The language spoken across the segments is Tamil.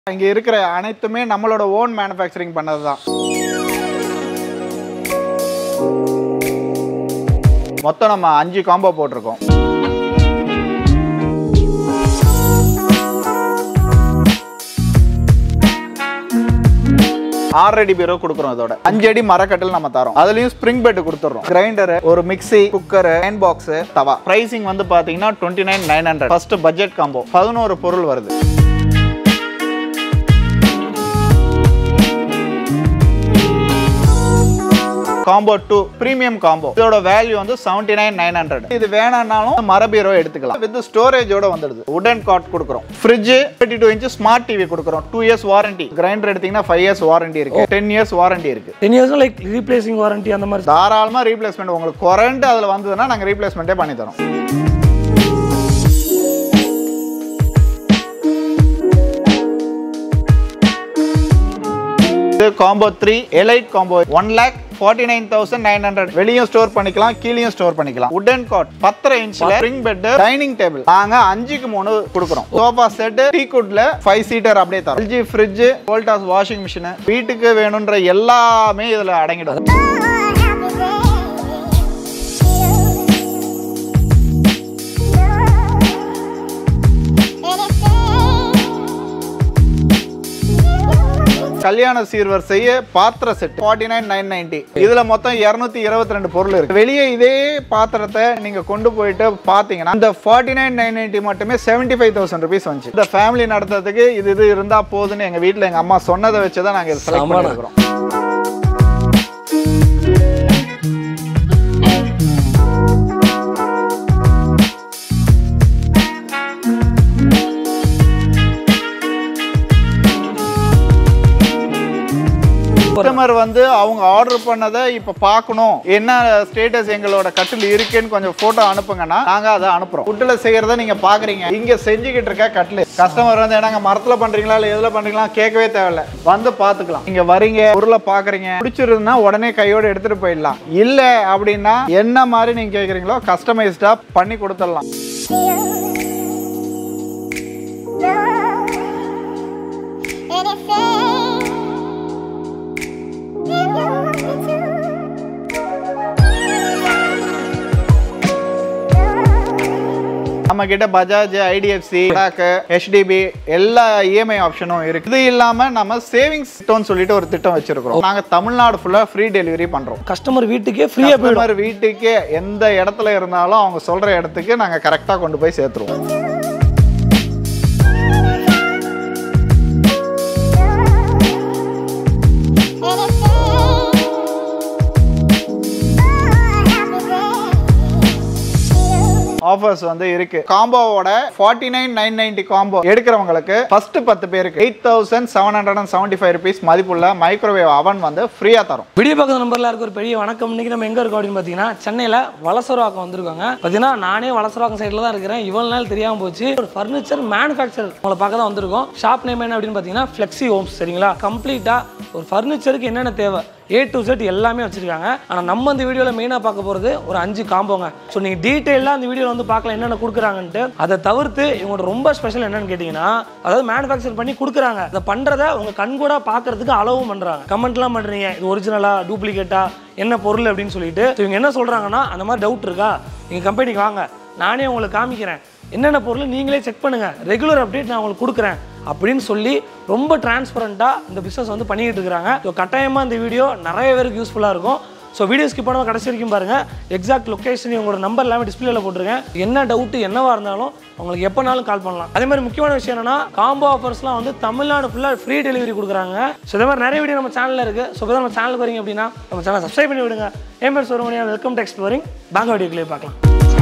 இங்க இருக்கிற அனைத்துமே நம்மளோட ஓன் மேனுஃபேக்சரிங் பண்ணது தான் மொத்தம் நம்ம அஞ்சு காம்போ போட்டிருக்கோம் ஆறு அடி பீரோ கொடுக்குறோம் இதோட அஞ்சு அடி மரக்கட்டில் நம்ம தரோம் அதுலயும் ஸ்ப்ரிங் பெட் கொடுத்துறோம் கிரைண்டர் ஒரு mixie cooker iron box tawa pricing வந்து பாத்தீங்கன்னா twenty nine nine hundred first budget combo பதினோரு பொருள் வருது காம்போ டூ பிரீமியம் காம்போ இதோட வேல்யூ வந்து செவன்டி நைன் நைன் ஹண்ட்ரட் இது வேணாம்னாலும் மர பீரோ எடுத்துக்கலாம் வித் ஸ்டோரேஜோட வந்துடுது உடன் காட் கொடுக்குறோம் fridge thirty two inch smart TV கொடுக்குறோம் டூ இயர்ஸ் வாரண்டி கிரைண்டர் எடுத்தீங்கன்னா ஃபைவ் இயர்ஸ் வாரண்டி இருக்கு டென் இயர்ஸ் வாரண்டி இருக்கு டென் இயர்ஸும் லைக் ரீப்ளேசிங் வாரண்டி அந்த மாதிரி தாராளமாக ரீப்ளேஸ்மெண்ட் உங்களுக்கு குறைண்டு அதில் வந்ததுன்னா நாங்கள் ரீப்ளேஸ்மெண்ட்டே பண்ணி தரோம் இது combo three elite combo one lakh forty nine thousand nine hundred வெளியும் ஸ்டோர் பண்ணிக்கலாம் கீழேயும் ஸ்டோர் பண்ணிக்கலாம் உடன் காட் பத்தரை இன்ச்ல ஸ்ப்ரிங் பெட் டைனிங் டேபிள் நாங்க அஞ்சுக்கு மூணு கொடுக்குறோம் சோஃபா செட் டீ குட்ல ஃபைவ் சீட்டர் அப்படியே தரோம் LG fridge Voltas washing machine வீட்டுக்கு வேணுன்ற எல்லாமே இதுல அடங்கிடும் கல்யாண சீர்வர் செய்ய பாத்திர set forty nine nine ninety இதுல மொத்தம் இருநூத்தி இருபத்தி ரெண்டு பொருள் இருக்கு வெளியே இதே பாத்திரத்தை நீங்க கொண்டு போயிட்டு பாத்தீங்கன்னா இந்த ஃபார்ட்டி நைன் நைன் நைன்டி மட்டுமே செவன்டி ஃபைவ் தௌசண்ட் ருபீஸ் வந்துச்சு இந்த ஃபேமிலி நடத்துறதுக்கு இது இது இருந்தா போதுன்னு எங்க வீட்ல எங்க அம்மா சொன்னதை வச்சு தான் நாங்க செலக்ட் ஆமாண்ணா. பண்ணிருக்கிறோம் கஸ்டமர் வந்து அவங்க ஆர்டர் பண்ணதை இப்ப பார்க்கணும் என்ன ஸ்டேட்டஸ் எங்களோட கட்டில் இருக்குன்னு கொஞ்சம் போட்டோ அனுப்புங்கன்னா நாங்க அதை அனுப்புறோம் ஃபுட்டில் செய்யறத நீங்க பாக்குறீங்க இங்க செஞ்சுக்கிட்டு இருக்க கட்டில் கஸ்டமர் வந்து என்னங்க மரத்துல பண்றீங்களா இல்ல எதுல பண்றீங்களா கேட்கவே தேவையில்ல வந்து பாத்துக்கலாம் நீங்க வரீங்க பொருளை பாக்குறீங்க பிடிச்சிருந்தா உடனே கையோட எடுத்துட்டு போயிடலாம் இல்ல அப்படின்னா என்ன மாதிரி நீங்க கேக்குறீங்களோ கஸ்டமைஸ்டா பண்ணி கொடுத்துடலாம் நம்ம கிட்ட பஜாஜ் ஐடிஎஃப்சி ஹெச்டிபி எல்லா இஎம்ஐ ஆப்ஷனும் இருக்கு இது இல்லாம நம்ம சேவிங்ஸ் திட்டம்னு சொல்லிட்டு ஒரு திட்டம் வச்சிருக்கிறோம் நாங்க தமிழ்நாடு ஃபுல்லா ஃப்ரீ டெலிவரி பண்றோம் கஸ்டமர் வீட்டுக்கே ஃப்ரீயாக போயிடும் கஸ்டமர் வீட்டுக்கு எந்த இடத்துல இருந்தாலும் அவங்க சொல்ற இடத்துக்கு நாங்க கரெக்டா கொண்டு போய் சேர்த்துருவோம் ஆஃபர்ஸ் வந்து இருக்கு காம்போவோட forty nine nine ninety combo எடுக்கிறவங்களுக்கு ஃபர்ஸ்ட் பத்து பேருக்கு eight thousand seven hundred and seventy five rupees மதிப்புள்ள மைக்ரோவேவ் அவன் வந்து ஃப்ரீயா தரும் வீடியோ பார்க்குற நம்பர்ல இருக்க ஒரு பெரிய வணக்கம் இன்னைக்கு நம்ம எங்க இருக்கோம் அப்படின்னு பார்த்தீங்கன்னா சென்னையில் வலசரவாக்கம் வந்திருக்காங்க பார்த்தீங்கன்னா நானே வலசரவாக்கம் சைடில் தான் இருக்கிறேன் இவ்வளவு நாள் தெரியாம போச்சு ஒரு ஃபர்னிச்சர் மேனுஃபேக்சர் உங்களை பார்க்க தான் வந்திருக்கோம் ஷாப் நேம் என்ன அப்படின்னு பார்த்தீங்கன்னா ஃப்ளெக்ஸி ஹோம்ஸ் சரிங்களா கம்ப்ளீட்டாக ஒரு ஃபர்னிச்சருக்கு என்னென்ன தேவை ஏ டு செட் எல்லாமே வச்சிருக்காங்க ஆனால் நம்ம இந்த வீடியோவில் மெயினாக பார்க்க போகிறது ஒரு அஞ்சு காம்போங்க ஸோ நீங்கள் டீட்டெயிலாக அந்த வீடியோவில் வந்து பார்க்கலாம் என்னென்ன கொடுக்குறாங்கன்ட்டு அதை தவிர்த்து இவங்களோட ரொம்ப ஸ்பெஷல் என்னன்னு கேட்டிங்கன்னா அதாவது மேனுஃபேக்சர் பண்ணி கொடுக்குறாங்க அதை பண்ணுறத உங்கள் கண்கூட பார்க்கறதுக்கு அளவும் பண்ணுறாங்க கமெண்ட்லாம் பண்ணுறீங்க இது ஒரிஜினலா டூப்ளிகேட்டா என்ன பொருள் அப்படின்னு சொல்லிட்டு So இவங்க என்ன சொல்கிறாங்கன்னா அந்த மாதிரி டவுட் இருக்கா நீங்கள் கம்பெனிக்கு வாங்க நானே உங்களுக்கு காமிக்கிறேன் என்னென்ன பொருள் நீங்களே செக் பண்ணுங்கள் ரெகுலர் அப்டேட் நான் உங்களுக்கு கொடுக்குறேன் அப்படின்னு சொல்லி ரொம்ப டிரான்ஸ்பரண்ட்டாக இந்த பிஸ்னஸ் வந்து பண்ணிக்கிட்டு இருக்கிறாங்க ஸோ கட்டாயமாக இந்த வீடியோ நிறைய பேருக்கு யூஸ்ஃபுல்லாக இருக்கும் ஸோ வீடியோ ஸ்கிப் பண்ணாமல் கடைசி வரைக்கும் பாருங்கள் எக்ஸாக்ட் லொக்கேஷன் உங்களோட நம்பர் எல்லாமே டிஸ்பிளேல போட்டிருக்கேன் என்ன டவுட்டு என்னவா இருந்தாலும் உங்களுக்கு எப்போனாலும் கால் பண்ணலாம் அதே மாதிரி முக்கியமான விஷயம் என்னன்னா காம்போ ஆஃபர்ஸ்லாம் வந்து தமிழ்நாடு ஃபுல்லாக ஃப்ரீ டெலிவரி கொடுக்குறாங்க ஸோ இதே மாதிரி நிறைய வீடியோ நம்ம சேனலில் இருக்குது ஸோ இப்போ நம்ம சேனலுக்கு வரீங்க அப்படின்னா நம்ம சேனல் சப்ஸ்கிரைப் பண்ணி விடுங்க என் பேர் சுரமணியா வெல்கம் டெக்ஸ்ட் வரீங்க பேங்க் வீடியோக்குள்ளே பார்க்கலாம்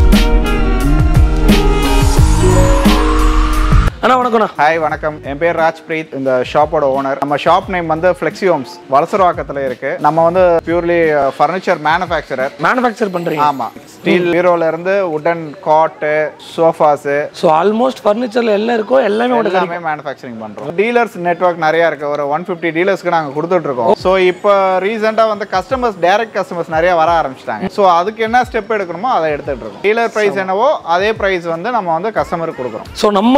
அண்ணா வணக்கம்ண்ணா ஹாய் வணக்கம் என் பேர் ராஜ்பிரீத் இந்த ஷாப்போட ஓனர் நம்ம ஷாப் நேம் வந்து ஃப்ளெக்ஸி ஹோம்ஸ் வலசரவாக்கத்தில் இருக்கு நம்ம வந்து பியூர்லி ஃபர்னிச்சர் மேனுஃபேக்சரர் மேனுஃபேக்சர் பண்ணுறீங்க ஆமா ஸ்டீல் பீரோல இருந்து உடன் காட்டு சோஃபாஸ் ஸோ ஆல்மோஸ்ட் ஃபர்னிச்சரில் எல்லாம் இருக்கோ எல்லாமே உங்களோட எல்லாமே மேனுஃபேக்சரிங் பண்றோம் டீலர்ஸ் நெட்வொர்க் நிறைய இருக்கு ஒரு ஒன் ஃபிஃப்டி டீலர்ஸ்க்கு நாங்க கொடுத்துட்டு இருக்கோம் ஸோ இப்போ ரீசெண்டா வந்து கஸ்டமர்ஸ் டைரக்ட் கஸ்டமர்ஸ் நிறைய வர ஆரம்பிச்சிட்டாங்க ஸோ அதுக்கு என்ன ஸ்டெப் எடுக்கணுமோ அதை எடுத்துட்டு இருக்கோம் டீலர் பிரைஸ் என்னவோ அதே பிரைஸ் வந்து நம்ம வந்து கஸ்டமருக்கு கொடுக்குறோம் ஸோ நம்ம இன்னைக்கு மெயின்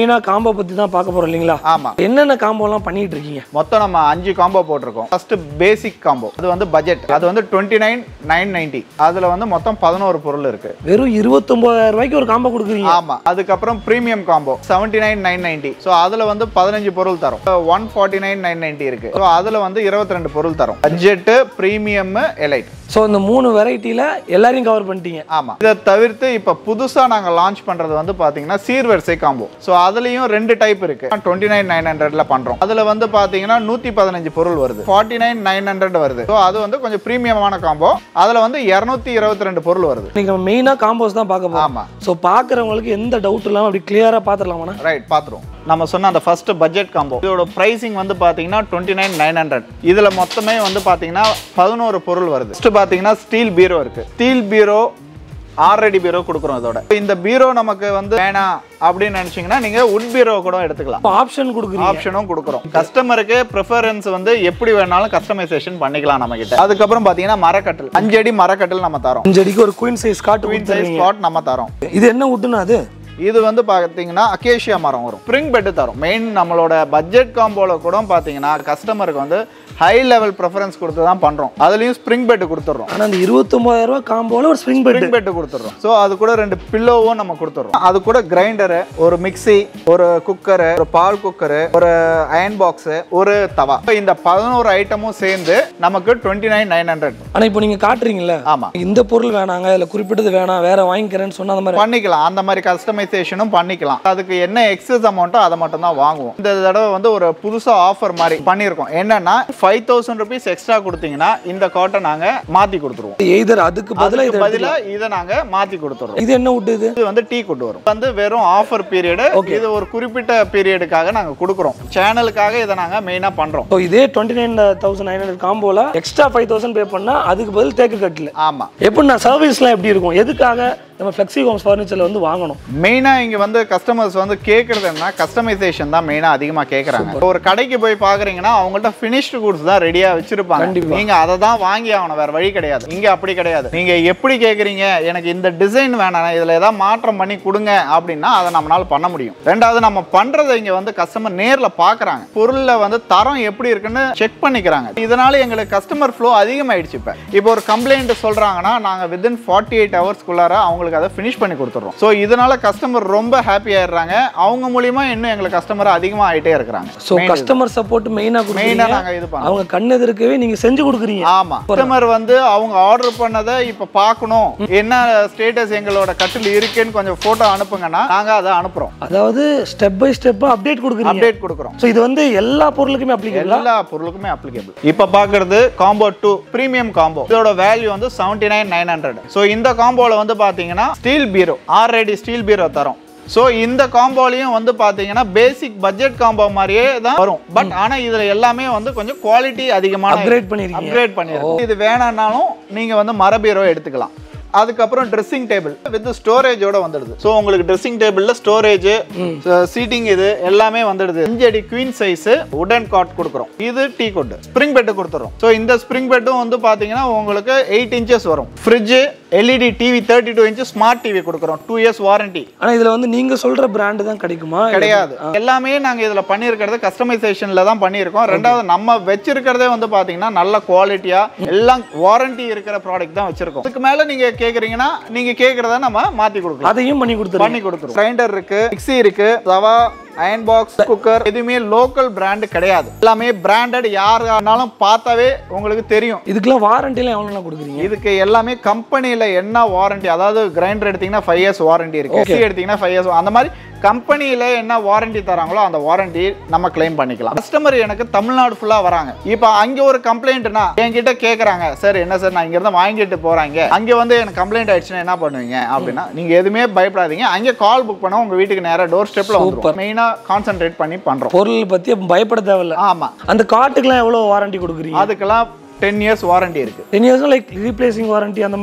மெயினாக காம்போ பற்றி தான் பார்க்க போகிறோம் இல்லைங்களா ஆமா என்னென்ன காம்போலாம் பண்ணிட்டு இருக்கீங்க மொத்தம் நம்ம அஞ்சு காம்போ போட்டிருக்கோம் ஃபர்ஸ்ட் பேசிக் காம்போ அது வந்து பட்ஜெட் அது வந்து டுவெண்ட்டி நைன் நைன் நைன்டி அதுல வந்து மொத்தம் பதினோரு பொருள் இருக்கு வெறும் இருபத்தொம்போதாயிரம் ரூபாய்க்கு ஒரு காம்போ கொடுக்குறீங்க ஆமா அதுக்கப்புறம் premium combo seventy nine nine ninety so அதுல வந்து பதினஞ்சு பொருள் தரும் one forty nine nine ninety இருக்கு ஸோ அதுல வந்து இருபத்தி ரெண்டு பொருள் தரும் பட்ஜெட் பிரீமியம் எலைட் ஸோ இந்த மூணு வெரைட்டியில் எல்லாரையும் கவர் பண்ணிட்டீங்க ஆமா இதை தவிர்த்து இப்ப புதுசா நாங்க லான்ச் பண்றது வந்து பாத்தீங்கன்னா சீர்வரிசை காம்போ ஸோ அதுலயும் ரெண்டு டைப் இருக்கு டுவெண்ட்டி நைன் நைன் ஹண்ட்ரட்ல பண்றோம் அதுல வந்து பாத்தீங்கன்னா நூத்தி பதினஞ்சு பொருள் வருது ஃபார்ட்டி நைன் நைன் ஹண்ட்ரட் வருது ஸோ அது வந்து கொஞ்சம் பிரீமியமான காம்போ அதுல வந்து இருநூத்தி இருபத்தி ரெண்டு பொருள் வருது இன்னைக்கு நம்ம மெயினாக காம்போஸ் தான் பார்க்க போகிறோம் ஆமா ஸோ பார்க்குறவங்களுக்கு எந்த டவுட் இல்லாமல் அப்படி கிளியராக பார்த்துடலாமாண்ணா ரைட் பார்த்துருவோம் நம்ம சொன்ன அந்த ஃபர்ஸ்ட் பட்ஜெட் காம்போ இதோட ப்ரைசிங் வந்து பார்த்தீங்கன்னா டுவெண்ட்டி நைன் நைன் ஹண்ட்ரட் இதில் மொத்தமே வந்து பார்த்தீங்கன்னா பதினோரு பொருள் வருது ஃபஸ்ட்டு பார்த்தீங்கன்னா ஸ்டீல் பீரோ இருக்கு ஸ்டீல் பீரோ ஆல்ரெடி பீரோ கொடுக்குறோம் இதோட இந்த பீரோ நமக்கு வந்து வேணாம் அப்படின்னு நினச்சிங்கன்னா நீங்கள் உட் பீரோ கூட எடுத்துக்கலாம் இப்போ ஆப்ஷன் கொடுக்குறீங்க ஆப்ஷனும் கொடுக்குறோம் கஸ்டமருக்கு ப்ரிஃபரன்ஸ் வந்து எப்படி வேணாலும் கஸ்டமைசேஷன் பண்ணிக்கலாம் நம்ம கிட்ட அதுக்கப்புறம் பார்த்தீங்கன்னா மரக்கட்டில் அஞ்சு அடி மரக்கட்டில் நம்ம தரோம் அஞ்சு அடிக்கு ஒரு queen size cot queen size கொடுத்துருவீங்க ஸ்பாட் நம்ம தரோம் இது என்ன வுட்டுனா அது இது வந்து பார்த்தீங்கன்னா அக்கேஷியா மரம் வரும் ஸ்ப்ரிங் பெட்டு தரும் மெயின் நம்மளோட பட்ஜெட் காம்போல கூட பார்த்தீங்கன்னா கஸ்டமருக்கு வந்து ஹை லெவல் ப்ரிஃபரன்ஸ் கொடுத்து தான் பண்ணுறோம் அதுலேயும் ஸ்ப்ரிங் பெட்டு கொடுத்துட்றோம் ஆனால் அந்த இருபத்தொம்பதாயிரம் ரூபாய் காம்போல ஒரு ஸ்ப்ரிங் பெட் ஸ்ப்ரிங் பெட்டு கொடுத்துட்றோம் ஸோ அது கூட ரெண்டு பில்லோவும் நம்ம கொடுத்துட்றோம் அது கூட கிரைண்டரு ஒரு மிக்ஸி ஒரு குக்கரு ஒரு பால் குக்கரு ஒரு அயன் பாக்ஸு ஒரு தவா இப்ப இந்த பதினோரு ஐட்டமும் சேர்ந்து நமக்கு டுவெண்ட்டி நைன் நைன் ஹண்ட்ரட் ஆனால் இப்போ நீங்கள் காட்டுறீங்கல்ல ஆமாம் இந்த பொருள் வேணாங்க இல்லை குறிப்பிட்டது வேணாம் வேற வாங்கிக்கிறேன்னு சொன்ன அந்த மாதிரி பண்ணிக்கலாம் அந்த மாதிரி கஸ்டமைசேஷனும் பண்ணிக்கலாம் அதுக்கு என்ன எக்ஸஸ் அமௌண்ட்டோ அதை மட்டும் தான் வாங்குவோம் இந்த தடவை வந்து ஒரு புதுசா ஆஃபர் மாதிரி பண்ணியிருக்கோம் என்னன்னா ஃபைவ் தௌசண்ட் ருபீஸ் எக்ஸ்ட்ரா கொடுத்தீங்கன்னா இந்த காட்டை நாங்க மாத்தி கொடுத்துருவோம் எய்தர் அதுக்கு பதிலாக அதுக்கு இது பதிலா இதை நாங்க மாத்தி கொடுத்துறோம் இது என்ன வுட்டு இது இது வந்து டீ கொண்டு வரும் வந்து வெறும் ஆஃபர் பீரியடு இது ஒரு குறிப்பிட்ட பீரியடுக்காக நாங்க கொடுக்குறோம் சேனலுக்காக இதை நாங்க மெயினா பண்றோம் ஸோ இதே twenty nine thousand nine hundred காம்போல எக்ஸ்ட்ரா ஃபைவ் தௌசண்ட் பே பண்ணா அதுக்கு பதில் தேக்கு கட்டில் ஆமா எப்படின்னா சர்வீஸ்லாம் எப்படி இருக்கும் எதுக்காக நம்ம ஃப்ளெக்ஸி ஹோம்ஸ் ஃபர்னிச்சர்ல வந்து வாங்கணும் மெயினா இங்க வந்து கஸ்டமர்ஸ் வந்து கேக்குறது என்ன கஸ்டமைசேஷன் தான் மெயினா அதிகமா கேக்குறாங்க ஒரு கடைக்கு போய் பாக்குறீங்கன்னா அவங்கள்ட்ட ஃபினிஷ்டு கூட்ஸ் தான் ரெடியா வச்சிருப்பாங்க கண்டிப்பா. நீங்க அதை தான் வாங்கி ஆகணும் வேற வழி கிடையாது இங்க அப்படி கிடையாது நீங்க எப்படி கேக்குறீங்க எனக்கு இந்த டிசைன் வேணாம் இதுல ஏதாவது மாற்றம் பண்ணி கொடுங்க அப்படின்னா அதை நம்மளால பண்ண முடியும் ரெண்டாவது நம்ம பண்றதை இங்க வந்து கஸ்டமர் நேர்ல பாக்குறாங்க பொருள்ல வந்து தரம் எப்படி இருக்குன்னு செக் பண்ணிக்கிறாங்க இதனால எங்களுக்கு கஸ்டமர் ஃப்ளோ அதிகமாயிடுச்சு இப்ப இப்போ ஒரு கம்ப்ளைண்ட் சொல்றாங்கன்னா நாங்க வித்தின் ஃபார்ட்டி எயிட் ஹவர்ஸ்க்குள்ளார அவங்களுக்கு அதை ஃபினிஷ் பண்ணி கொடுத்துறோம் ஸோ இதனால கஸ்டமர் ரொம்ப ஹாப்பி ஆயிடுறாங்க அவங்க மூலியமா இன்னும் எங்களுக்கு கஸ்டமர் அதிகமா ஆயிட்டே இருக்கிறாங்க ஸோ கஸ்டமர் சப்போர்ட் மெயினாக மெயினா கொடுக்குறீங்க நாங்க இது பண்ணோம் அவங்க கண் எதிர்க்கவே நீங்க செஞ்சு கொடுக்குறீங்க ஆமா கஸ்டமர் வந்து அவங்க ஆர்டர் பண்ணதை இப்ப பார்க்கணும் என்ன ஸ்டேட்டஸ் எங்களோட கட்டில் இருக்குன்னு கொஞ்சம் போட்டோ அனுப்புங்கன்னா நாங்க அதை அனுப்புறோம் அதாவது ஸ்டெப் பை ஸ்டெப்பாக அப்டேட் கொடுக்குறீங்க அப்டேட் கொடுக்குறோம் ஸோ இது வந்து எல்லா பொருளுக்குமே அப்ளிகேபிளா எல்லா பொருளுக்குமே அப்ளிகேபிள் இப்ப பாக்குறது காம்போ டூ பிரீமியம் காம்போ இதோட வேல்யூ வந்து seventy nine nine hundred so இந்த காம்போல வந்து பாத்தீங்கன்னா steel bureau already steel bureau தரும் ஸோ இந்த காம்போலையும் வந்து பார்த்தீங்கன்னா பேசிக் பட்ஜெட் காம்போ மாதிரியே தான் வரும் பட் ஆனால் இதில் எல்லாமே வந்து கொஞ்சம் குவாலிட்டி அதிகமான அப்கிரேட் பண்ணிருக்கீங்க அப்கிரேட் பண்ணிருக்கோம் இது வேணாம்னாலும் நீங்கள் வந்து மர பீரோ எடுத்துக்கலாம் அதுக்கப்புறம் ட்ரெஸ்ஸிங் டேபிள் வித் ஸ்டோரேஜோட வந்துடுது ஸோ உங்களுக்கு ட்ரெஸ்ஸிங் டேபிளில் ஸ்டோரேஜ் சீட்டிங் இது எல்லாமே வந்துடுது அஞ்சு அடி குவீன் சைஸ் உடன் காட் கொடுக்குறோம் இது டீ கொட்டு ஸ்ப்ரிங் பெட்டு கொடுத்துறோம் ஸோ இந்த ஸ்ப்ரிங் பெட்டும் வந்து பார்த்தீங்கன்னா உங்களுக்கு எயிட் இன்ச்சஸ் வரும் fridge LED TV thirty two inch smart TV கொடுக்குறோம் டூ இயர்ஸ் வாரண்டி ஆனா இதுல வந்து நீங்க சொல்ற பிராண்டு தான் கிடைக்குமா கிடையாது எல்லாமே நாங்க இதுல பண்ணியிருக்கிறது கஸ்டமைசேஷன்ல தான் பண்ணியிருக்கோம் ரெண்டாவது நம்ம வச்சிருக்கிறதே வந்து பாத்தீங்கன்னா நல்ல குவாலிட்டியா எல்லாம் வாரண்டி இருக்கிற ப்ராடக்ட் தான் வச்சிருக்கோம் அதுக்கு மேல நீங்க கேக்குறீங்கன்னா நீங்க கேக்குறத நம்ம மாத்தி கொடுக்கலாம் அதையும் பண்ணி கொடுத்துருங்க பண்ணி கொடுத்துருவோம் கிரைண்டர் இருக்கு மிக்ஸி இருக்கு தவா அயன் பாக்ஸ் குக்கர் எதுவுமே லோக்கல் பிராண்டு கிடையாது எல்லாமே பிராண்டட் யாருனாலும் பார்த்தாவே உங்களுக்கு தெரியும் இதுக்கெல்லாம் வாரண்டிலாம் எவ்வளோ கொடுக்குறீங்க இதுக்கு எல்லாமே கம்பெனியில் என்ன வாரண்டி அதாவது கிரைண்டர் எடுத்தீங்கன்னா ஃபைவ் இயர்ஸ் வாரண்டி இருக்கு Okay. மிக்ஸி எடுத்தீங்கன்னா ஃபைவ் இயர்ஸ் அந்த மாதிரி கம்பெனியில் என்ன வாரண்டி தராங்களோ அந்த வாரண்டி நம்ம கிளைம் பண்ணிக்கலாம் கஸ்டமர் எனக்கு தமிழ்நாடு ஃபுல்லாக வராங்க இப்போ அங்கே ஒரு கம்ப்ளைண்ட்னா என்கிட்ட கேட்குறாங்க சார் என்ன சார் நான் இங்கேருந்து வாங்கிட்டு போகிறாங்க அங்கே வந்து எனக்கு கம்ப்ளைண்ட் ஆயிடுச்சுன்னா என்ன பண்ணுவீங்க அப்படின்னா நீங்கள் எதுவுமே பயப்படாதீங்க அங்கே கால் புக் பண்ண உங்கள் வீட்டுக்கு நேராக டோர் ஸ்டெப்பில் வந்துடும் மெயினாக கான்சென்ட்ரேட் பண்ணி பண்ணுறோம் பொருள் பத்தி அப்ப பயப்பட தேவையில்ல ஆமாம் அந்த காட்டுக்கெல்லாம் எவ்வளோ வாரண்டி கொடுக்குறீங்க அதுக்கெல்லாம் டென் இயர்ஸ் வாரண்டி இருக்குது டென் இயர்ஸும் லைக் ரீப்ளேசிங் வாரண்டி அந்த மாதிரி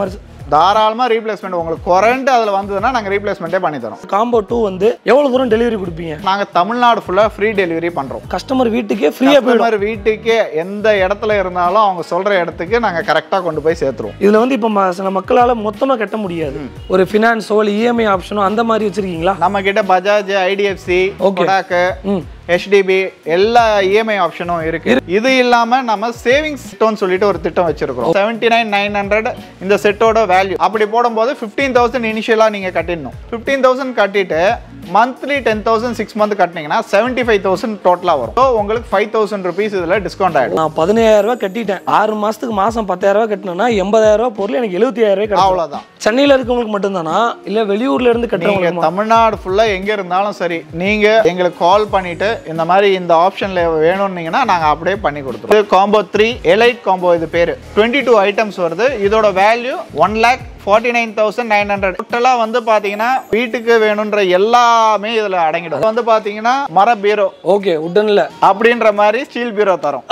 தாராளமாக ரீப்ளேஸ்மெண்ட் உங்களுக்கு குறைண்டு அதில் வந்ததுன்னா நாங்கள் ரீப்ளேஸ்மெண்ட்டே பண்ணி தரோம் காம்போ டூ வந்து எவ்வளோ தூரம் டெலிவரி கொடுப்பீங்க நாங்கள் தமிழ்நாடு ஃபுல்லாக ஃப்ரீ டெலிவரி பண்ணுறோம் கஸ்டமர் வீட்டுக்கே ஃப்ரீயாக போயிடும் கஸ்டமர் வீட்டுக்கே எந்த இடத்துல இருந்தாலும் அவங்க சொல்கிற இடத்துக்கு நாங்கள் கரெக்டாக கொண்டு போய் சேர்த்துருவோம் இதில் வந்து இப்போ ம- சில மக்களால் மொத்தமாக கட்ட முடியாது ஒரு ஃபினான்ஸோ இல்லை இஎம்ஐ ஆப்ஷனோ அந்த மாதிரி வச்சிருக்கீங்களா நம்ம கிட்ட பஜாஜ் ஐடிஎஃப்சி Okay. கொடாக்கு ம் ஹெச்டிபி எல்லா இஎம்ஐ ஆப்ஷனும் இருக்கு இது இல்லாம நம்ம சேவிங்ஸ் திட்டம்னு சொல்லிட்டு ஒரு திட்டம் வச்சிருக்கோம் செவன்டி நைன் நைன் ஹண்ட்ரட் இந்த செட்டோட வேல்யூ அப்படி போடும்போது ஃபிஃப்டீன் தௌசண்ட் இனிஷியலா நீங்க கட்டிடணும் ஃபிஃப்டீன் தௌசண்ட் கட்டிட்டு monthly ten thousand six month கட்டினீங்கன்னா செவன்டி ஃபைவ் தௌசண்ட் டோட்டலாக வரும் ஸோ உங்களுக்கு ஃபைவ் தௌசண்ட் ருபீஸ் இதில் டிஸ்கவுண்ட் ஆகிடும் நான் பதினாயிரம் ரூபாய் கட்டிட்டேன் ஆறு மாசத்துக்கு மாசம் பத்தாயிரம் ரூபாய் கட்டினேன்னா எண்பதாயிரம் ரூபாய் பொருள் எனக்கு எழுபத்தியாயிரம் ரூபாய் கிடைக்கும் அவ்வளோதான் சென்னையில் இருக்கவங்களுக்கு மட்டும்தானா இல்லை வெளியூர்ல இருந்து நீங்க கட்டுறவங்களுக்கு தமிழ்நாடு ஃபுல்லா எங்க இருந்தாலும் சரி நீங்க எங்களுக்கு கால் பண்ணிட்டு இந்த மாதிரி இந்த ஆப்ஷன்ல வேணும்னீங்கன்னா நாங்க அப்படியே பண்ணி கொடுத்துருவோம் இது காம்போ த்ரீ எலைட் காம்போ இது பேரு டுவெண்ட்டி டூ ஐட்டம்ஸ் வருது இதோட value one lakh forty nine thousand nine hundred டோட்டலாக வந்து பார்த்தீங்கன்னா வீட்டுக்கு வேணுன்ற எல்லாமே இதில் அடங்கிடும் இது வந்து பார்த்தீங்கன்னா மர பீரோ ஓகே உடன்ல அப்படின்ற மாதிரி ஸ்டீல் பீரோ தரோம்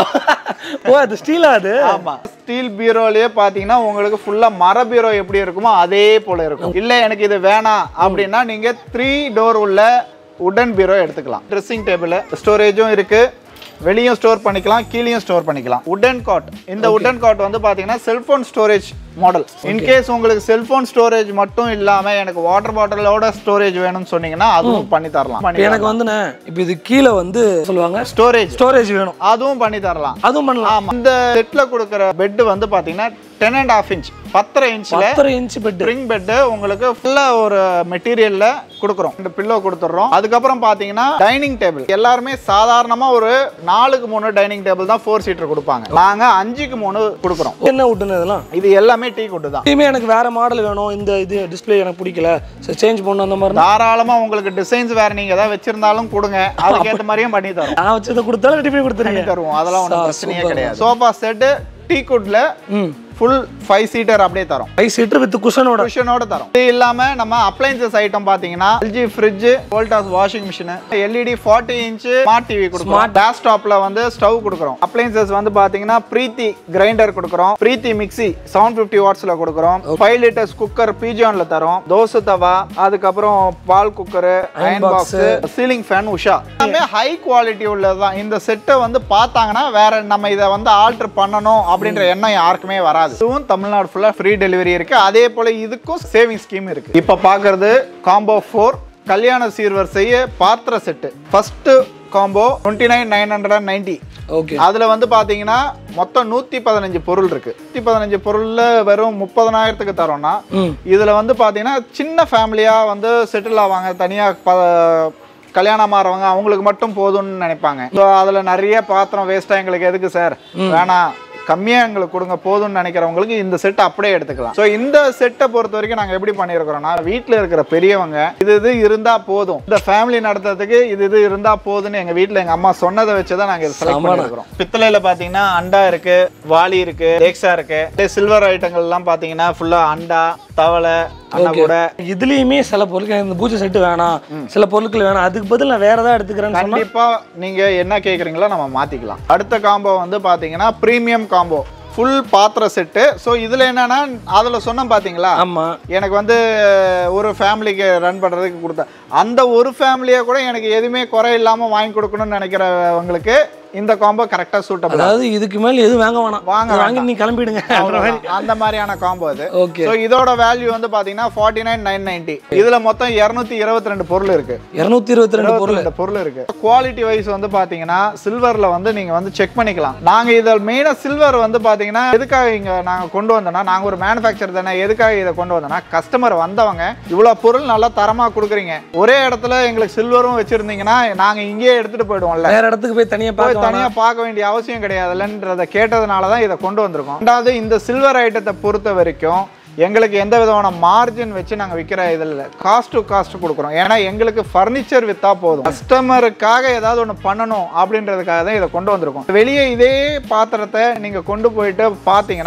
ஓ அது ஸ்டீலா அது ஆமா ஸ்டீல் பீரோலயே பாத்தீங்கன்னா உங்களுக்கு ஃபுல்லா மர பீரோ எப்படி இருக்குமோ அதே போல இருக்கும் இல்ல எனக்கு இது வேணாம் அப்படின்னா நீங்க த்ரீ டோர் உள்ள உடன் பீரோ எடுத்துக்கலாம் ட்ரெஸ்ஸிங் டேபிள் ஸ்டோரேஜும் இருக்கு வெளியும் ஸ்டோர் பண்ணிக்கலாம் கீழேயும் ஸ்டோர் பண்ணிக்கலாம் உடன் காட் இந்த உடன் காட் வந்து பாத்தீங்கன்னா செல்போன் ஸ்டோரேஜ் மாடல் இன்கேஸ் உங்களுக்கு செல்போன் ஸ்டோரேஜ் மட்டும் இல்லாம எனக்கு வாட்டர் பாட்டிலோட ஸ்டோரேஜ் வேணும்னு சொன்னீங்கன்னா அதுவும் பண்ணி தரலாம் இப்ப எனக்கு வந்துண்ணே இப்போ இது கீழே வந்து சொல்லுவாங்க ஸ்டோரேஜ் ஸ்டோரேஜ் வேணும் அதுவும் பண்ணி தரலாம் அதுவும் பண்ணலாம் ஆமா இந்த செட்ல கொடுக்குற பெட் வந்து பாத்தீங்கன்னா டென் அண்ட் ஹாஃப் இன்ச் பத்தரை இன்ச்ல பத்தரை இன்ச் பெட் ஸ்ப்ரிங் பெட் உங்களுக்கு ஃபுல்லா ஒரு மெட்டீரியல்ல கொடுக்குறோம் இந்த பில்லோ கொடுத்துட்றோம் அதுக்கப்புறம் பாத்தீங்கன்னா டைனிங் டேபிள் எல்லாருமே சாதாரணமா ஒரு நாலுக்கு மூணு டைனிங் டேபிள் தான் ஃபோர் சீட்டர் கொடுப்பாங்க நாங்க அஞ்சுக்கு மூணு கொடுக்குறோம் என்ன உட்டுன்னு இதெல்லாம் இது எல்லாமே டீ குட்டு தான் இனிமே எனக்கு வேற மாடல் வேணும் இந்த இது டிஸ்ப்ளே எனக்கு பிடிக்கல சேஞ்ச் பண்ணணும் அந்த மாதிரி தாராளமா உங்களுக்கு டிசைன்ஸ் வேற நீங்க ஏதாவது வச்சிருந்தாலும் கொடுங்க அதுக்கேற்ற மாதிரியும் பண்ணி தரோம் நான் வச்சதை கொடுத்தாலும் ரெடி பண்ணி கொடுத்துருங்க தருவோம் அதெல்லாம் ஒன்றும் சா- பிரச்சனையே super. கிடையாது சோஃபா செட்டு டீ குட்ல ம் ஃபுல் ஃபைவ் சீட்டர் அப்படியே தரோம் ஃபைவ் சீட்டர் வித் குஷனோட குஷனோட தரோம் இது இல்லாம நம்ம அப்ளைன்சஸ் ஐட்டம் பாத்தீங்கன்னா LG fridge Voltas washing machine LED forty inch smart TV கொடுக்குறோம் டேஸ்க்டாப்ல வந்து ஸ்டவ் கொடுக்குறோம் அப்ளைன்சஸ் வந்து பாத்தீங்கன்னா பிரீத்தி கிரைண்டர் கொடுக்குறோம் பிரீத்தி மிக்ஸி செவன் ஃபிஃப்டி வாட்ஸ்ல கொடுக்குறோம் ஃபைவ் லிட்டர்ஸ் குக்கர் பீஜான்ல தரோம் தோசை தவா அதுக்கப்புறம் பால் cooker iron box ceiling fan Usha எல்லாமே ஹை குவாலிட்டி உள்ளதுதான் இந்த செட்டை வந்து பார்த்தாங்கன்னா வேற நம்ம இதை வந்து ஆல்டர் பண்ணணும் அப்படின்ற எண்ணம் யாருக்குமே வராது இதுவும் தமிழ்நாடு ஃபுல்லா ஃப்ரீ டெலிவரி இருக்கு அதே போல இதுக்கும் சேவிங் ஸ்கீம் இருக்கு இப்போ பார்க்கறது காம்போ ஃபோர் கல்யாண சீர்வரிசைய பாத்திர set first combo twenty nine nine hundred and ninety okay அதுல வந்து பாத்தீங்கன்னா மொத்தம் நூத்தி பதினஞ்சு பொருள் இருக்கு நூத்தி பதினஞ்சு பொருள்ல வெறும் முப்பதனாயிரத்துக்கு தரோம்னா ம் இதுல வந்து பாத்தீங்கன்னா சின்ன ஃபேமிலியா வந்து செட்டில் ஆவாங்க தனியா ப- கல்யாணம் ஆறவங்க அவங்களுக்கு மட்டும் போதும்னு நினைப்பாங்க ஸோ அதுல நிறைய பாத்திரம் வேஸ்டா எங்களுக்கு எதுக்கு சார் வேணாம் கம்மியா எங்களுக்கு கொடுங்க போதும்னு நினைக்கிறவங்களுக்கு இந்த செட் அப்படியே எடுத்துக்கலாம் ஸோ இந்த செட்டை பொறுத்த வரைக்கும் நாங்க எப்படி பண்ணியிருக்கிறோம்னா வீட்டில் இருக்கிற பெரியவங்க இது இது இருந்தா போதும் இந்த ஃபேமிலி நடத்துறதுக்கு இது இது இருந்தா போதும்னு எங்க வீட்டில் எங்க அம்மா சொன்னதை வச்சு தான் நாங்க செலக்ட் சமணம். பண்ணியிருக்கிறோம் பித்தளையில பாத்தீங்கன்னா அண்டா இருக்கு வாளி இருக்கு டேக்ஸா இருக்கு சில்வர் ஐட்டங்கள் எல்லாம் பாத்தீங்கன்னா ஃபுல்லா அண்டா தவளை அண்ணா கூட இதுலயுமே சில பொருட்கள் எனக்கு இந்த பூஜை செட்டு வேணாம் சில பொருட்கள் வேணாம் அதுக்கு பதில் நான் வேற ஏதாவது எடுத்துக்கிறேன்னு சொன்னா கண்டிப்பா நீங்க என்ன கேக்குறீங்களோ நம்ம மாத்திக்கலாம் அடுத்த காம்போ வந்து பாத்தீங்கன்னா பிரீமியம் காம்போ ஃபுல் பாத்திர செட்டு ஸோ இதுல என்னன்னா அதுல சொன்னேன் பாத்தீங்களா ஆமா எனக்கு வந்து ஒரு ஃபேமிலிக்கு ரன் பண்றதுக்கு கொடுத்தேன் அந்த ஒரு ஃபேமிலியை கூட எனக்கு எதுவுமே குறை இல்லாம வாங்கி கொடுக்கணும்னு நினைக்கிறவங்களுக்கு இந்த காம்போ கரெக்டா சூட்டபிள் அதாவது இதுக்கு மேல எதுவும் வாங்க வேணாம் வாங்க இதை வாங்கி நீ கிளம்பிடுங்க அந்த மாதிரியான காம்போ அது ஓகே ஸோ இதோட வேல்யூ வந்து பாத்தீங்கன்னா ஃபார்ட்டி நைன் நைன் நைன்டி இதுல மொத்தம் இருநூத்தி இருபத்தி ரெண்டு பொருள் இருக்கு இருநூத்தி இருபத்தி ரெண்டு பொருள் இந்த பொருள் இருக்கு குவாலிட்டி வைஸ் வந்து பாத்தீங்கன்னா சில்வர்ல வந்து நீங்க வந்து செக் பண்ணிக்கலாம் நாங்க இதில் மெயினா சில்வர் வந்து பாத்தீங்கன்னா எதுக்காக இங்க நாங்க கொண்டு வந்தோம்னா நாங்க ஒரு மேனுஃபேக்சர் தானே எதுக்காக இதை கொண்டு வந்தோம்னா கஸ்டமர் வந்தவங்க இவ்வளவு பொருள் நல்லா தரமா கொடுக்குறீங்க ஒரே இடத்துல எங்களுக்கு சில்வரும் வச்சிருந்தீங்கன்னா நாங்க இங்கேயே எடுத்துட்டு போயிடுவோம்ல வேற இடத்துக்கு போய் தனியா போய் பார்க்க தனியா பார்க்க வேண்டிய அவசியம் கிடையாதுல்லன்றத கேட்டதுனால தான் இதை கொண்டு வந்திருக்கோம் ரெண்டாவது இந்த சில்வர் ஐட்டத்தை பொறுத்த வரைக்கும் எங்களுக்கு எந்த விதமான மார்ஜின் வச்சு நாங்கள் விற்கிற இதில் காஸ்ட் டு காஸ்ட் கொடுக்குறோம் ஏன்னா எங்களுக்கு ஃபர்னிச்சர் விற்றா போதும் கஸ்டமருக்காக ஏதாவது ஒன்று பண்ணணும் அப்படின்றதுக்காக தான் இதை கொண்டு வந்திருக்கோம் வெளியே இதே பாத்திரத்தை நீங்கள் கொண்டு போயிட்டு பார்த்தீங்கன்னா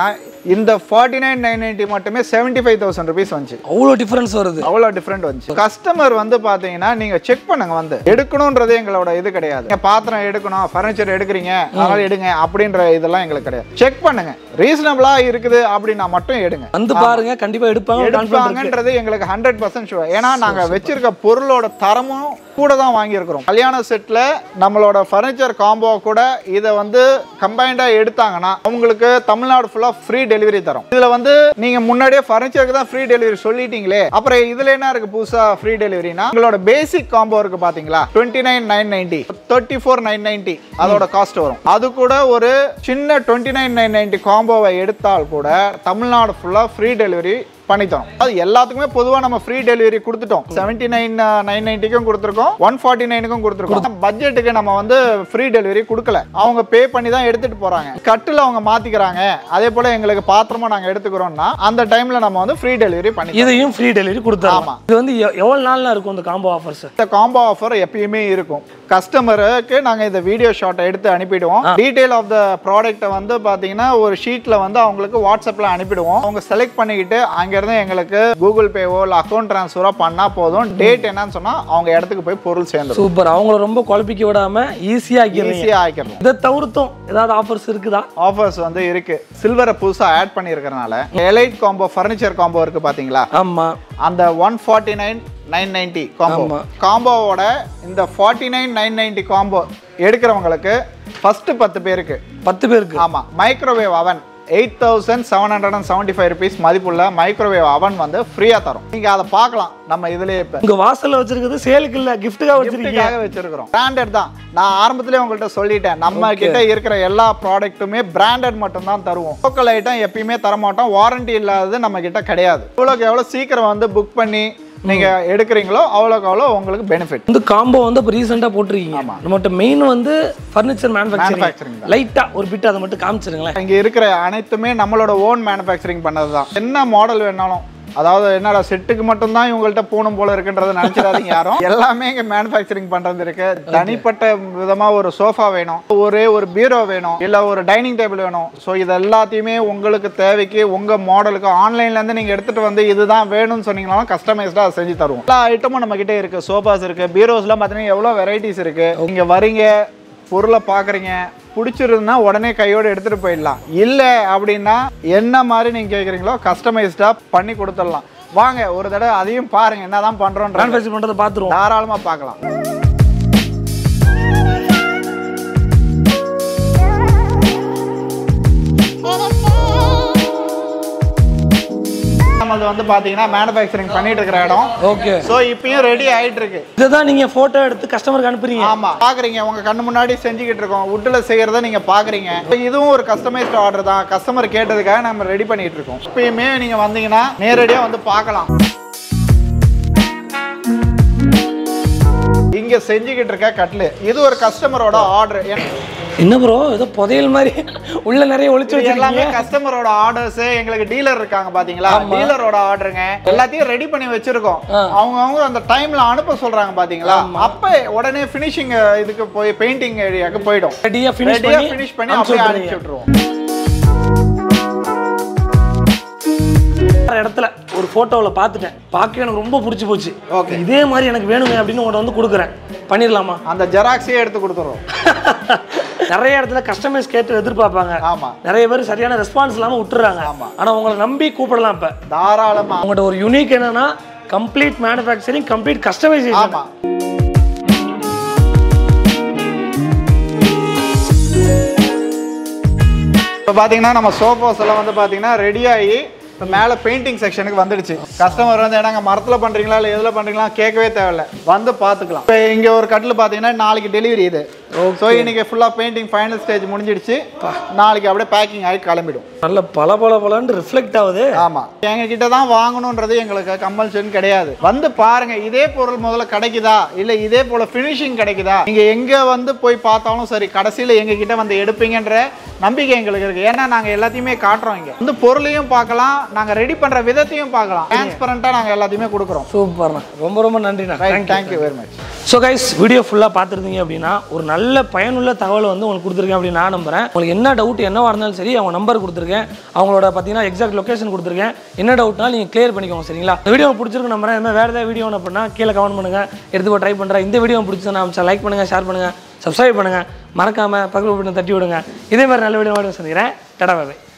இந்த ஃபார்ட்டி நைன் நைன் நைன்ட்டி மட்டுமே செவன்ட்டி ஃபைவ் தௌசண்ட் ருபீஸ் வந்துச்சு அவ்வளோ டிஃபரன்ஸ் வருது அவ்வளோ டிஃப்ரெண்ட் வந்துச்சு கஸ்டமர் வந்து பார்த்தீங்கன்னா நீங்க செக் பண்ணுங்க வந்து எடுக்கணுன்றது எங்களோட இது கிடையாது நீங்க பாத்திரம் எடுக்கணும் ஃபர்னிச்சர் எடுக்கிறீங்க அதனால எடுங்க அப்படின்ற இதெல்லாம் எங்களுக்கு கிடையாது செக் பண்ணுங்க ரீசனபிளா இருக்குது அப்படின்னா மட்டும் எடுங்க வந்து பாருங்க கண்டிப்பா எடுப்பாங்க ஒரு confident இருக்கு. எடுப்பாங்கன்றது எங்களுக்கு ஹண்ட்ரட் பர்சன்ட் ஷுவர் ஏன்னா நாங்க வச்சிருக்க பொருளோட தரமும் கூட தான் வாங்கியிருக்கிறோம் கல்யாண செட்ல நம்மளோட ஃபர்னிச்சர் காம்போ கூட இதை வந்து கம்பைண்டா எடுத்தாங்கன்னா அவங்களுக்கு தமிழ்நாடு ஃபுல்லா ஃப்ரீ டெலிவரி தரும் இதுல வந்து நீங்க முன்னாடியே ஃபர்னிச்சருக்கு தான் ஃப்ரீ டெலிவரி சொல்லிட்டீங்களே அப்புறம் இதுல என்ன இருக்கு புதுசா ஃப்ரீ டெலிவரினா உங்களோட பேசிக் காம்போ இருக்கு பாத்தீங்களா twenty nine nine ninety thirty four nine ninety அதோட காஸ்ட் வரும் அது கூட ஒரு சின்ன டுவெண்ட்டி நைன் நைன் நைன்டி காம்போவை எடுத்தால் கூட தமிழ்நாடு ஃபுல்லா ஃப்ரீ டெலிவரி பண்ணி தரோம் அது எல்லாத்துக்குமே பொதுவா நம்ம ஃப்ரீ டெலிவரி கொடுத்துட்டோம் செவன்டி நைன் நைன் நைன்ட்டிக்கும் கொடுத்துருக்கோம் ஒன் ஃபார்ட்டி நைனுக்கும் கொடுத்துருக்கோம் பட்ஜெட்டுக்கு நம்ம வந்து ஃப்ரீ டெலிவரி கொடுக்கல அவங்க பே பண்ணி தான் எடுத்துட்டு போறாங்க கட்டில் அவங்க மாத்திக்கிறாங்க அதே போல எங்களுக்கு பாத்திரமா நாங்க எடுத்துக்கிறோம்னா அந்த டைம்ல நம்ம வந்து ஃப்ரீ டெலிவரி பண்ணி இதையும் ஃப்ரீ டெலிவரி கொடுத்தாங்க ஆமா. இது வந்து எவ்- எவ்வளவு நாள்ல இருக்கும் இந்த காம்போ ஆஃபர்ஸ் இந்த காம்போ ஆஃபர் எப்பயுமே இருக்கும் கஸ்டமருக்கு நாங்க இந்த வீடியோ ஷாட்டை எடுத்து அனுப்பிடுவோம் டீடைல் ஆஃப் த ப்ராடக்ட்டை வந்து பாத்தீங்கன்னா ஒரு ஷீட்ல வந்து அவங்களுக்கு வாட்ஸ்அப்ல அனுப்பிடுவோம் அவங்க செலக்ட் பண்ணிக்கிட்டு அங்கிருந்து எங்களுக்கு கூகுள் பேவோ இல்லை அக்கௌண்ட் ட்ரான்ஸ்ஃபரோ பண்ணா போதும் டேட் என்னன்னு சொன்னா அவங்க இடத்துக்கு போய் பொருள் சேர்ந்துடும் சூப்பர் அவங்கள ரொம்ப குழப்பிக்க விடாம ஈஸியா ஆக்கிடுறீங்க ஈஸியா ஆக்கிடலாம் இதை தவிர்த்தும் ஏதாவது ஆஃபர்ஸ் இருக்குதா ஆஃபர்ஸ் வந்து இருக்கு சில்வரை புதுசா ஆட் பண்ணியிருக்கறனால எலைட் காம்போ ஃபர்னிச்சர் காம்போ இருக்கு பாத்தீங்களா ஆமா அந்த one forty nine nine ninety combo ஆமா. காம்போவோட இந்த forty nine nine ninety combo எடுக்கிறவங்களுக்கு ஃபர்ஸ்ட் பத்து பேருக்கு பத்து பேருக்கு ஆமா microwave oven eight thousand seven hundred and seventy five rupees மதிப்புள்ள மைக்ரோவேவ் அவன் வந்து ஃப்ரீயா தரும் நீங்க அதை பார்க்கலாம் நம்ம இதுலயே இப்போ உங்க வாசல்ல வச்சிருக்கிறது சேலுக்கு இல்ல கிஃப்ட்டுக்காக வச்சிருக்கீங்க கிஃப்ட்டுக்காக வச்சிருக்கிறோம் பிராண்டட் தான் நான் ஆரம்பத்திலே உங்கள்கிட்ட சொல்லிட்டேன் நம்ம கிட்ட இருக்கிற எல்லா ப்ராடக்ட்டுமே பிராண்டட் மட்டும் தான் தருவோம் லோக்கல் ஐட்டம் எப்பயுமே தர மாட்டோம் வாரண்டி இல்லாதது நம்ம கிட்ட கிடையாது எவ்வளோக்கு எவ்வளோ சீக்கிரம் வந்து புக் பண்ணி நீங்க எடுக்கிறீங்களோ அவ்வளோக்கு அவ்வளோ உங்களுக்கு பெனிஃபிட் வந்து காம்போ வந்து இப்போ ரீசெண்டாக போட்டிருக்கீங்க நம்மகிட்ட மெயின் வந்து ஃபர்னிச்சர் Manufacturing மேனுஃபேக்சரிங் தான். லைட்டா ஒரு பிட் அதை மட்டும் காமிச்சிருங்களேன் இங்க இருக்கிற அனைத்துமே நம்மளோட ஓன் மேனுஃபேக்சரிங் பண்ணது தான் என்ன மாடல் வேணாலும் அதாவது என்னடா செட்டுக்கு மட்டும் தான் இவங்கள்ட்ட போகணும் போல இருக்குன்றத நினைச்சிடாதீங்க யாரும் எல்லாமே இங்க மேனுஃபேக்சரிங் பண்றது இருக்கு தனிப்பட்ட விதமா ஒரு சோஃபா வேணும் ஒரே ஒரு பீரோ வேணும் இல்ல ஒரு டைனிங் டேபிள் வேணும் ஸோ இது எல்லாத்தையுமே உங்களுக்கு தேவைக்கு உங்க மாடலுக்கு ஆன்லைன்ல இருந்து நீங்க எடுத்துட்டு வந்து இதுதான் வேணும்னு சொன்னீங்கனாலும் கஸ்டமைஸ்டா அதை செஞ்சு தருவோம் எல்லா ஐட்டமும் நம்ம கிட்ட இருக்கு சோஃபாஸ் இருக்கு பீரோஸ்லாம் பார்த்தீங்கன்னா எவ்வளோ வெரைட்டிஸ் இருக்கு நீங்க வரீங்க பொருளை பார்க்குறீங்க பிடிச்சிருந்தா உடனே கையோடு எடுத்துகிட்டு போயிடலாம் இல்லை அப்படின்னா என்ன மாதிரி நீங்கள் கேட்குறீங்களோ கஸ்டமைஸ்டாக பண்ணி கொடுத்துடலாம் வாங்க ஒரு தடவை அதையும் பாருங்க என்னதான் பண்றோன்ற மேனுஃபேக்சர் பண்ணுறதை பார்த்துருவோம் தாராளமா பார்க்கலாம் நம்மளது வந்து பாத்தீங்கன்னா மேனுஃபேக்சரிங் பண்ணிட்டு இருக்கிற இடம் ஓகே ஸோ இப்பயும் ரெடி ஆயிட்டு இருக்கு இதை தான் நீங்கள் ஃபோட்டோ எடுத்து கஸ்டமருக்கு அனுப்புறீங்க ஆமா பாக்குறீங்க உங்க கண்ணு முன்னாடி செஞ்சுக்கிட்டு இருக்கோம் வுட்ல செய்யறத நீங்க பாக்குறீங்க இதுவும் ஒரு கஸ்டமைஸ்ட் ஆர்டர் தான் கஸ்டமர் கேட்டதுக்காக நம்ம ரெடி பண்ணிட்டு இருக்கோம் இப்பயுமே நீங்க வந்தீங்கன்னா நேரடியா வந்து பார்க்கலாம் இங்க செஞ்சுக்கிட்டு இருக்க கட்லு இது ஒரு கஸ்டமரோட ஆர்டர் என்ன ப்ரோ ஏதோ புதையல் மாதிரி உள்ள நிறைய ஒளிச்சு எல்லாமே வச்சிருக்கீங்க கஸ்டமரோட ஆர்டர்ஸ் எங்களுக்கு டீலர் இருக்காங்க பாத்தீங்களா டீலரோட ஆர்டருங்க எல்லாத்தையும் ரெடி பண்ணி வச்சிருக்கோம் அவங்க அவங்க அந்த டைம்ல அனுப்ப சொல்றாங்க பாத்தீங்களா அப்ப உடனே ஃபினிஷிங் இதுக்கு போய் பெயிண்டிங் ஏரியாக்கு போயிடும் ரெடியாக ஃபினிஷ் ரெடியா பண்ணி ஃபினிஷ் பண்ணி அனுப்பிச்சு அப்படியே விட்டுறீங்க. அனுப்பிச்சு விட்டுருவோம் வேற இடத்துல ஒரு ஃபோட்டோவில் பார்த்துட்டேன் பார்க்க எனக்கு ரொம்ப பிடிச்சி போச்சு Okay. இதே மாதிரி எனக்கு வேணுங்க அப்படின்னு உங்கள்கிட்ட வந்து கொடுக்குறேன் பண்ணிடலாமா அந்த ஜெராக்ஸே எடுத்து கொடுத்துறோம் நிறைய இடத்துல கஸ்டமர்ஸ் கேட்டு எதிர்பார்ப்பாங்க ஆமா நிறைய பேர் சரியான ரெஸ்பான்ஸ் இல்லாமல் விட்டுறாங்க ஆமா. ஆனா உங்களை நம்பி கூப்பிடலாம் இப்போ தாராளமா அவங்கள்ட்ட ஒரு யூனிக் என்னன்னா கம்ப்ளீட் மேனுஃபேக்சரிங் கம்ப்ளீட் கஸ்டமைசேஷன் ஆமா இப்போ பார்த்தீங்கன்னா நம்ம சோஃபாஸ் எல்லாம் வந்து பார்த்தீங்கன்னா ரெடி ஆகி இப்போ மேலே பெயிண்டிங் செக்ஷனுக்கு வந்துடுச்சு கஸ்டமர் வந்து என்னங்க மரத்தில் பண்ணுறீங்களா இல்லை எதில் பண்ணுறீங்களா கேட்கவே தேவையில்ல வந்து பார்த்துக்கலாம் இப்போ இங்கே ஒரு கட்டில் பார்த்தீங்கன்னா நாளைக்கு டெலிவரி இது ஸோ இன்னைக்கு ஃபுல்லாக பெயிண்டிங் ஃபைனல் ஸ்டேஜ் முடிஞ்சிடுச்சு நாளைக்கு அப்படியே பேக்கிங் ஆகி கிளம்பிடும் நல்ல பல பல பலன்னு ரிஃப்ளெக்ட் ஆகுது ஆமா எங்க கிட்ட தான் வாங்கணுன்றது எங்களுக்கு கம்பல்ஷன் கிடையாது வந்து பாருங்க இதே பொருள் முதல்ல கிடைக்குதா இல்ல இதே போல ஃபினிஷிங் கிடைக்குதா நீங்க எங்க வந்து போய் பார்த்தாலும் சரி கடைசியில எங்க கிட்ட வந்து எடுப்பீங்கன்ற நம்பிக்கை எங்களுக்கு இருக்கு ஏன்னா நாங்க எல்லாத்தையுமே காட்டுறோம் இங்க வந்து பொருளையும் பார்க்கலாம் நாங்க ரெடி பண்ற விதத்தையும் பார்க்கலாம் டிரான்ஸ்பரண்டா நாங்க எல்லாத்தையுமே கொடுக்குறோம் சூப்பர்ண்ணா ரொம்ப ரொம்ப நன்றிண்ணா right thank you very much so guys video ஃபுல்லாக பார்த்துருந்தீங்க அப்படின்னா ஒரு நல்ல நல்ல பயனுள்ள தகவலை வந்து உங்களுக்கு கொடுத்துருக்கேன் அப்படின்னு நான் நம்புறேன் உங்களுக்கு என்ன டவுட் என்னவா இருந்தாலும் சரி அவங்க நம்பர் கொடுத்துருக்கேன் அவங்களோட பார்த்தீங்கன்னா எக்ஸாக்ட் லொகேஷன் கொடுத்துருக்கேன் என்ன டவுட்னாலும் நீங்கள் கிளியர் பண்ணிக்கோங்க சரிங்களா இந்த வீடியோ பிடிச்சிருக்கு நம்புறேன் இது மாதிரி வேறு ஏதாவது வீடியோ அப்படின்னா கீழே கமெண்ட் பண்ணுங்க எடுத்து ட்ரை பண்ணுறேன் இந்த வீடியோ பிடிச்சதுன்னா லைக் பண்ணுங்க ஷேர் பண்ணுங்க சப்ஸ்கிரைப் பண்ணுங்க மறக்காம பக்கத்தில் போட்டு தட்டி விடுங்க இதே மாதிரி நல்ல வீடியோ சந்திக்கிறேன் டடா பாய்